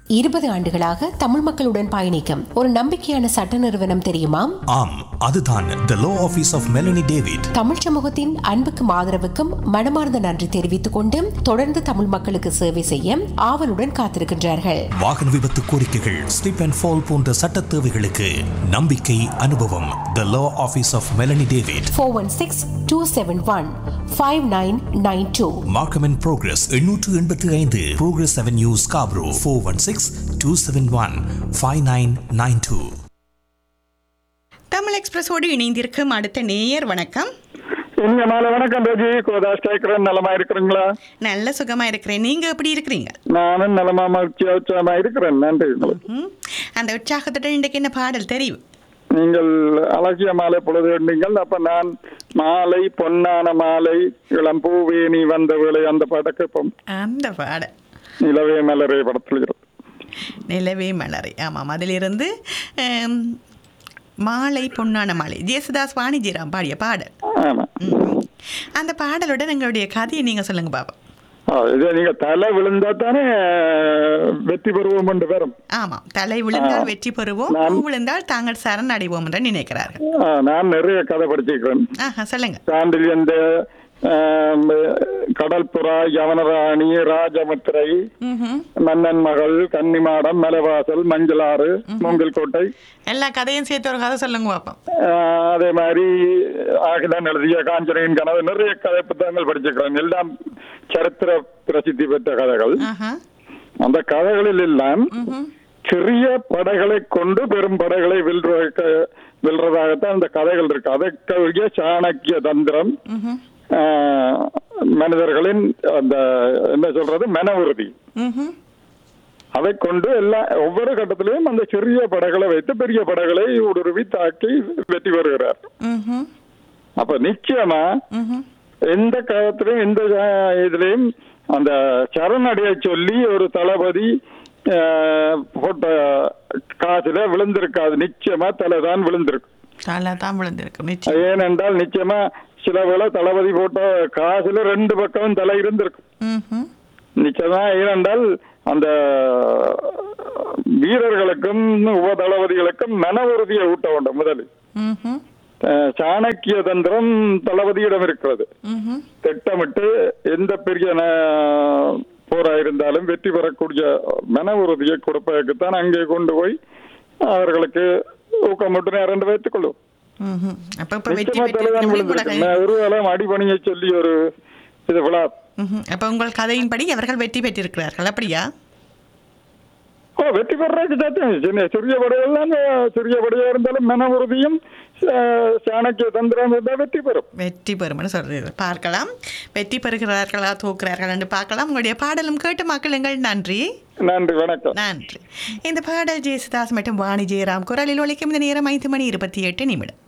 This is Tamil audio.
இருபது ஆண்டுகளாக தமிழ் மக்களுடன் பயணிக்கும் ஒரு நம்பிக்கையான சட்ட நிறுவனம் தெரியுமா ஆம் அதுதான் the law office of Melanie David Tamil சமூகத்தின் அன்புக்கும் ஆதரவுக்கும் மனமார்ந்த நன்றி தெரிவித்துக் கொண்டு தொடர்ந்து தமிழ் மக்களுக்கு சேவை செய்ய ஆவலுடன் காத்திருக்கின்றார்கள் வாகன விபத்து கோரிக்கைகள் ஸ்லிப் அண்ட் ஃபால் போன்ற சட்ட தேவைகளுக்கு நம்பிக்கை அனுபவம் the law office of Melanie David four one six two seven one five nine nine two Markham and Progress எண்ணூற்று எண்பத்தி ஐந்து Progress Avenue Scarborough four one six two seven one five nine nine two Tamil எக்ஸ்பிரஸோடு இணைந்திருக்கும் அடுத்த நேயர் வணக்கம் இனிய மாலை வணக்கம் ரோஜி கோதாஸ் கேட்கிறேன் நலமா இருக்கிறீங்களா நல்ல சுகமா இருக்கிறேன் நீங்க எப்படி இருக்கிறீங்க நானும் நலமா மகிழ்ச்சியா உற்சாகமா இருக்கிறேன் நன்றி உங்களுக்கு. ம். அந்த உற்சாகத்துடன் இன்றைக்கு என்ன பாடல் தெரியும் நீங்கள் அழகிய மாலை பொழுது இருந்தீங்கள் அப்ப நான் மாலை பொன்னான மாலை இளம் பூவே நீ வந்த வேலை அந்த பாட்டக்கு இப்போ அந்த பாடல் நிலவே மலரே படத்தில் இருக்கு. நிலவே மலரை ஆமாம் அதிலிருந்து ஆம், மாலை பொன்னான மாலை ஜேசுதாஸ் வாணிஜிராம் பாடிய பாடல் ஆமா ம். அந்த பாடலுடன் எங்களுடைய கதையை நீங்க சொல்லுங்க பாப்பா ஆ, இது நீங்க தலை விழுந்தா தானே வெற்றி பெறுவோம் என்று வரும் ஆமாம் தலை விழுந்தால் ஆ. வெற்றி பெறுவோம் நான்- பூ விழுந்தால் தாங்கள் சரண் அடைவோம் என்று நினைக்கிறார்கள் ஆ, நான் நிறைய கதை படிச்சிருக்கிறேன் ஆஹா சொல்லுங்க சாண்டில் என்ற கடல்புறா யவனராணி ராஜமுத்திரை ம்ஹும். மன்னன் மகள் கன்னிமாடம் மலைவாசல் மஞ்சளாறு மூங்கில் கோட்டை எல்லா கதையும் சேர்த்து ஒரு கதை சொல்லுங்க பாப்போம் ஆஹ் அதே மாதிரி ஆகிதான் எழுதிய காஞ்சனையின் கனவு நிறைய கதை புத்தகங்கள் படிச்சிருக்கிறேன் எல்லாம் சரித்திர பிரசித்தி பெற்ற கதைகள் ஆஹா அந்த கதைகளில் எல்லாம் ம்ஹும். சிறிய படைகளை கொண்டு பெரும் படைகளை வெல்ற வெல்றதாகத்தான் அந்த கதைகள் இருக்கு அதற்குரிய சாணக்கிய தந்திரம் ம்ஹும். ஆஹ் மனிதர்களின் அந்த என்ன சொல்றது மன உறுதி ம்ஹும். அதை கொண்டு எல்லா ஒவ்வொரு கட்டத்திலையும் அந்த சிறிய படைகளை வைத்து பெரிய படைகளை ஊடுருவி தாக்கி வெற்றி பெறுகிறார் ம்ஹும். அப்ப நிச்சயமா ம்ஹும். எந்த காலத்திலும் எந்த ஆஹ், இதுலயும் அந்த சரணடைய சொல்லி ஒரு தளபதி ஆஹ், போட்ட காசுல விழுந்திருக்காது நிச்சயமா தலை தான் விழுந்திருக்கு தலை தான் விழுந்திருக்கு நிச்சயம் ஏனென்றால் நிச்சயமா சில வேளை தளபதி போட்ட காசுல ரெண்டு பக்கமும் தலை இருந்திருக்கும் ம்ஹும். நிச்சயமா ஏனென்றால் அந்த வீரர்களுக்கும் உப தளபதிகளுக்கும் மன உறுதியை ஊட்ட வேண்டும் முதலில் ம்ஹும். அஹ், சாணக்கிய தந்திரம் தளபதியிடம் இருக்கிறது ம்ஹும். திட்டமிட்டு எந்த பெரிய ந- போரா இருந்தாலும் வெற்றி பெறக்கூடிய மன உறுதியை கொடுப்பதற்குத்தான் அங்கே கொண்டு போய் அவர்களுக்கு ஊக்கமிட்டு நேரம் வைத்துக் கொள்ளும் ம்ஹும். அப்ப இப்ப வெற்றி நிச்சயமா தலைதான் பெற்றிருக்கிறவங்க விழுந்திருக்கு உலக- நான் ஒருவேளை அடிபணியை சொல்லி ஒரு இது விழா ம்ஹும். அப்ப உங்கள் கதையின்படி அவர்கள் வெற்றி பெற்றிருக்கிறார்கள் அப்படியா ஓ வெற்றி பெறதுக்கு சாத்தியம் சின்ன சிறிய படையெல்லாம் சிறிய படையா இருந்தாலும் மன உறுதியும் அஹ், சாணக்கிய தந்திரம் இருந்தால் வெற்றி பெறும் வெற்றி பெறும்னு சொல்றது பார்க்கலாம் வெற்றி பெறுகிறார்களா தோக்குறார்கள் என்று பார்க்கலாம் உங்களுடைய பாடலும் கேட்டு மக்களுங்கள் நன்றி நன்றி வணக்கம் நன்றி இந்த பாடல் ஜெயசுதாஸ் மற்றும் வாணி ஜெயராம் குரலில் ஒழிக்கும் இந்த நேரம் ஐந்து மணி இருபத்தி எட்டு நிமிடம்